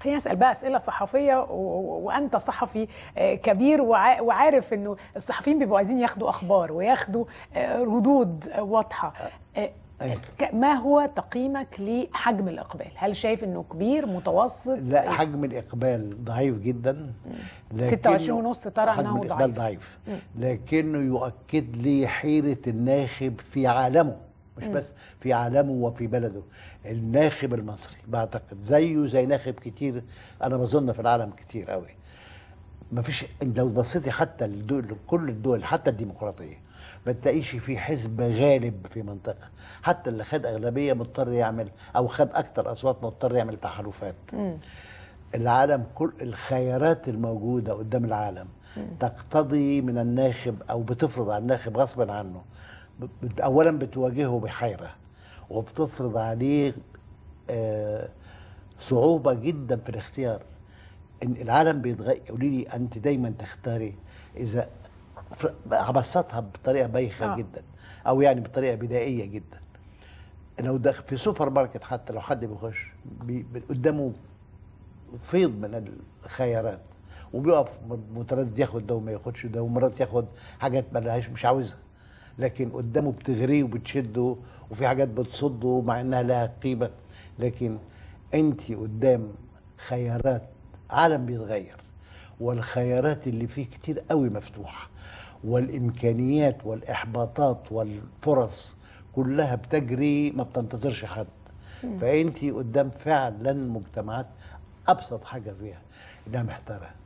خليني اسال بقى اسئله صحفيه و... و... وانت صحفي آه، كبير وع... وعارف انه الصحفيين بيبقوا عايزين ياخدوا اخبار وياخدوا آه، ردود آه، واضحه آه، أيوة. ك- ما هو تقييمك لحجم الاقبال؟ هل شايف انه كبير متوسط؟ لا حجم الاقبال ضعيف جدا لكنه- 26 ونص ترى حجم أنه الاقبال ضعيف. ضعيف لكنه يؤكد لي حيره الناخب في عالمه مش بس في عالمه وفي بلده الناخب المصري بعتقد زيه زي ناخب كتير انا بظن في العالم كتير قوي ما فيش لو بصيتي حتى الدول كل الدول حتى الديمقراطيه ما تلاقيش في حزب غالب في منطقه حتى اللي خد اغلبيه مضطر يعمل او خد اكتر اصوات مضطر يعمل تحالفات العالم كل الخيارات الموجوده قدام العالم تقتضي من الناخب او بتفرض على الناخب غصبا عنه ب- بت- اولا بتواجهه بحيره وبتفرض عليه آه، صعوبه جدا في الاختيار ان العالم بيتغير قولي لي انت دايما تختاري اذا ف- ابسطها بطريقه بايخه آه. آه. جدا او يعني بطريقه بدائيه جدا لو دخل في سوبر ماركت حتى لو حد بيخش بي بي- قدامه فيض من الخيارات وبيقف متردد ياخد ده وما ياخدش ده ومرات ياخد حاجات ما لهاش مش عاوزها لكن قدامه بتغريه وبتشده وفي حاجات بتصده مع انها لها قيمه لكن انت قدام خيارات عالم بيتغير والخيارات اللي فيه كتير قوي مفتوحه والامكانيات والاحباطات والفرص كلها بتجري ما بتنتظرش حد فانت قدام فعلا مجتمعات ابسط حاجه فيها انها محتاره